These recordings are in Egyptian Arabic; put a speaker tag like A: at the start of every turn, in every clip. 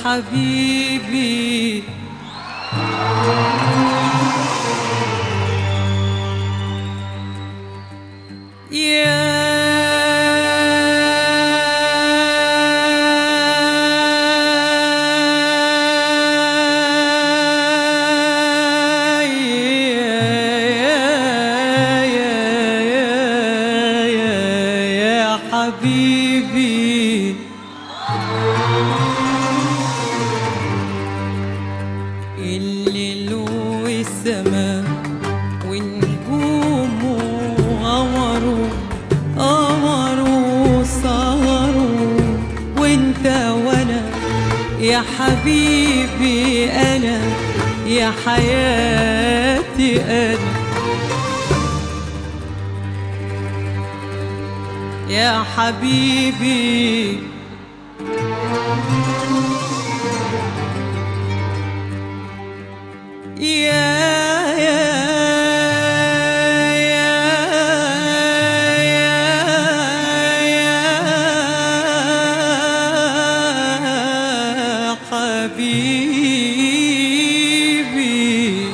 A: حبيبي يا حبيبي الليل والسماء ونجومه قمروا قمروا سهروا وانت وانا يا حبيبي انا يا حياتي انا يا حبيبي يا يا يا حبيبي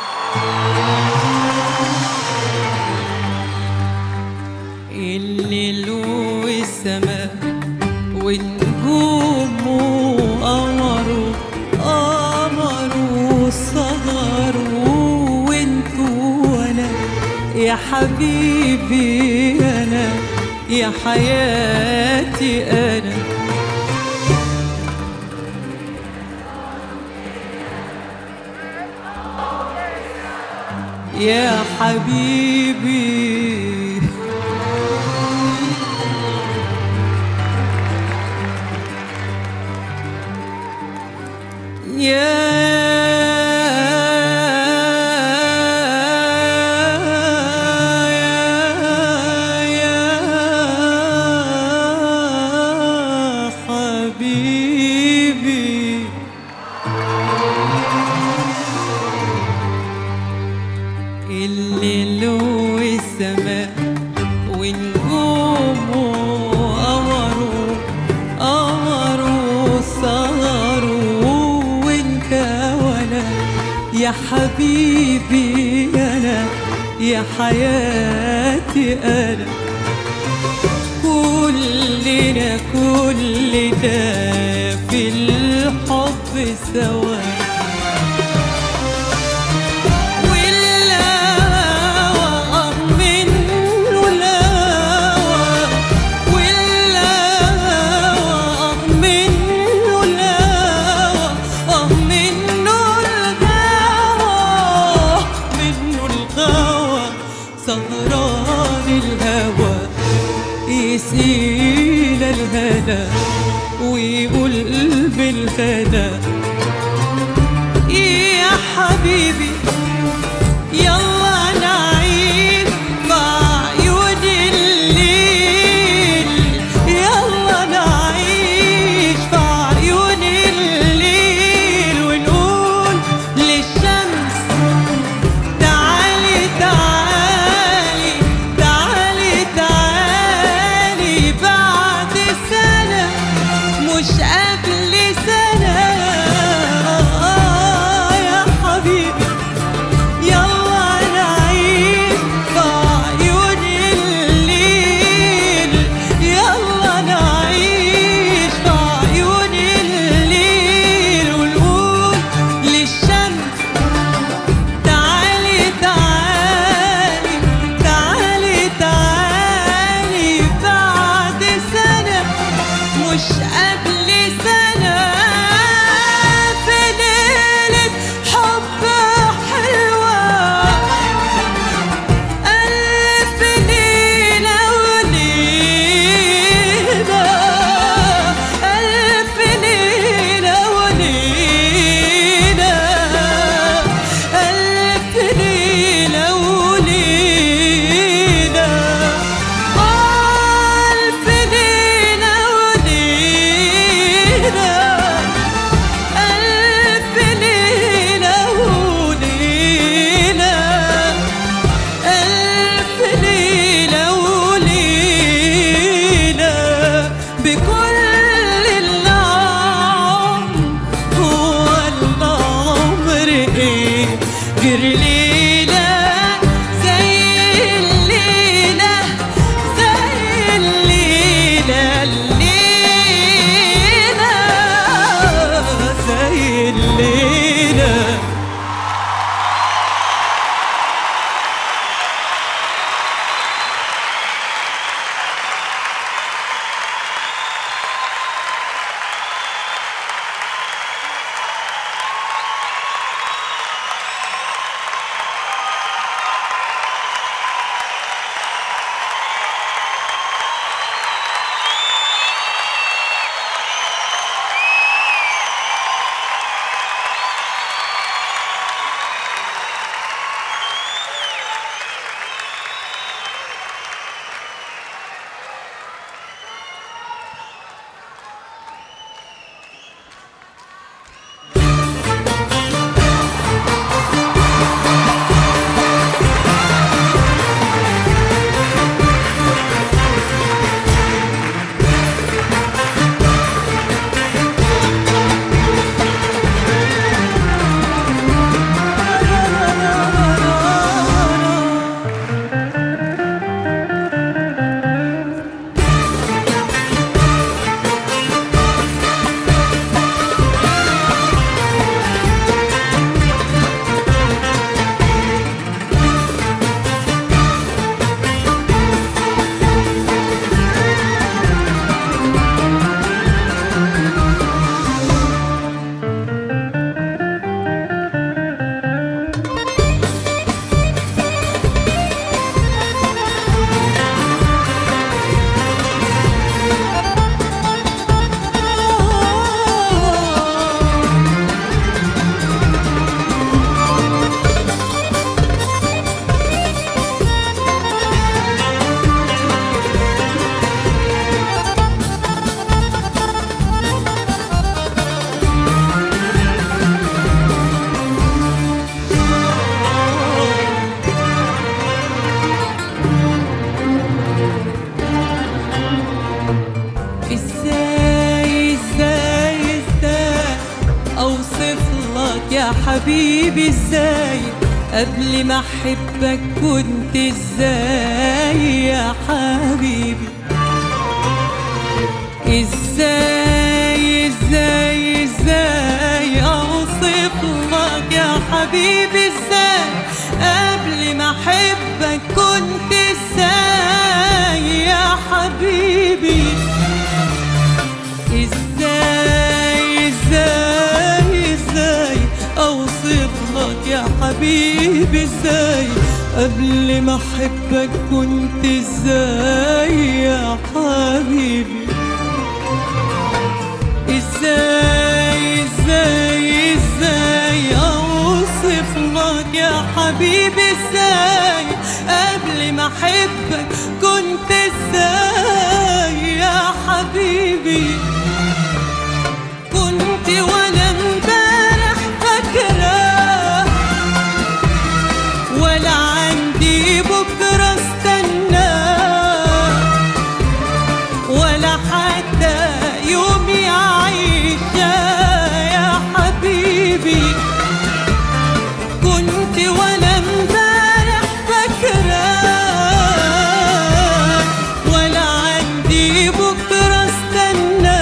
A: الليل والسماء ونجومه قمروا قمروا صغروا وانتوا وانا يا حبيبي انا يا حياتي انا يا حبيبي يا حبيبي الليل والسماء ونجومه قمروا قمروا سهروا وانت وانا يا حبيبي انا يا حياتي انا كلنا كلنا في الحب سوا والهوى منه الهوى والهوى منه الهوى آه منه الهوى منه الهوى سهران الهوى يسيل الهنا ويقول بالهنا يا حبيبي يلا نعيد بعيون الليل يلا نعيش بعيون الليل ونقول للشمس تعالي تعالي تعالي تعالي بعد سنة مش قبل سنة آه يا حبيبي غير ليلة زي الليلة زي الليلة الليلة زي الليلة ازاي ازاي ازاي اوصف لك يا حبيبي ازاي قبل ما احبك كنت ازاي يا حبيبي ازاي ازاي ازاي اوصف لك يا حبيبي ازاي قبل ما احبك كنت ازاي يا حبيبي ازاي ازاي ازاي اوصف لك يا حبيبي ازاي قبل ما احبك كنت ازاي يا حبيبي ازاي ازاي ازاي اوصف لك يا حبيبي ازاي قبل ما احبك كنت ازاي يا حبيبي كنت وانا امبارح فاكره ولا عندي بكره استناه ولا حتى يومي عايشة يا حبيبي كنت وانا امبارح فاكرة ولا عندي بكرة استنى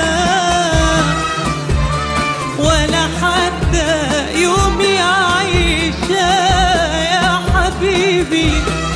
A: ولا حتى يومي عايشة يا حبيبي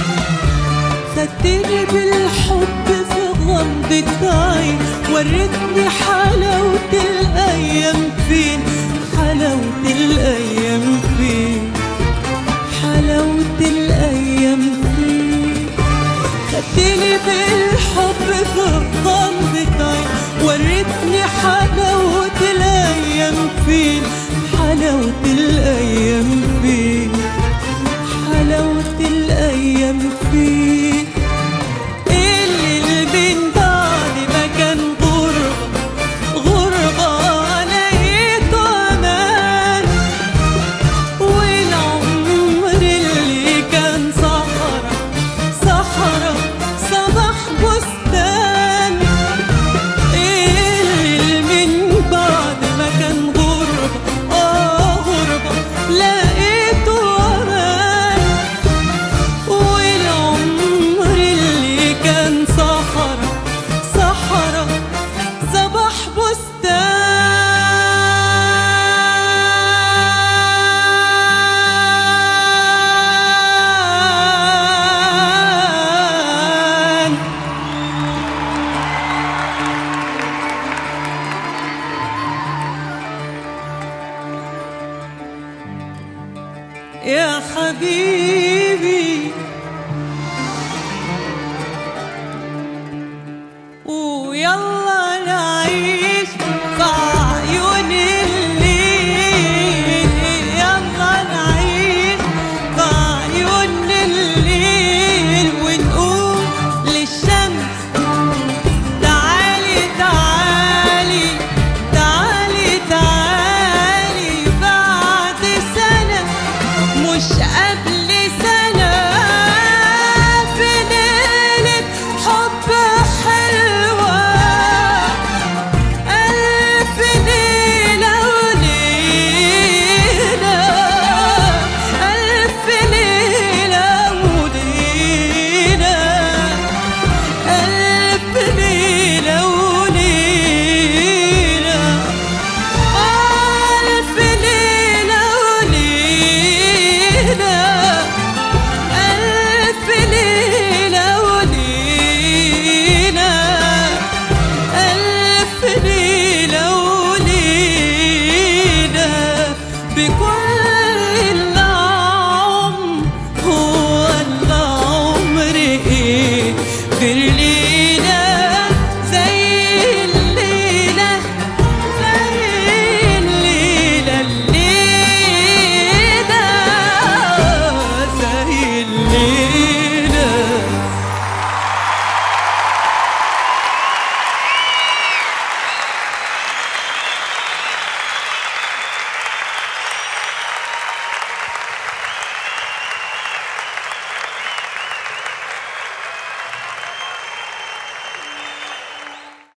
A: خدتني بالحب في غمضة عين وريتني حلاوة الأيام فين حلاوة الأيام فين حلاوة الأيام فين خدتني بالحب في غمضة عين وريتني حلاوة الأيام فين حلاوة الأيام فين حلاوة الأيام فين اللي من بعد ما كان غربة غربة لقيته أمان والعمر اللي كان صحرا صحرا صباح بستان اللي من بعد ما كان غربة يا حبيبي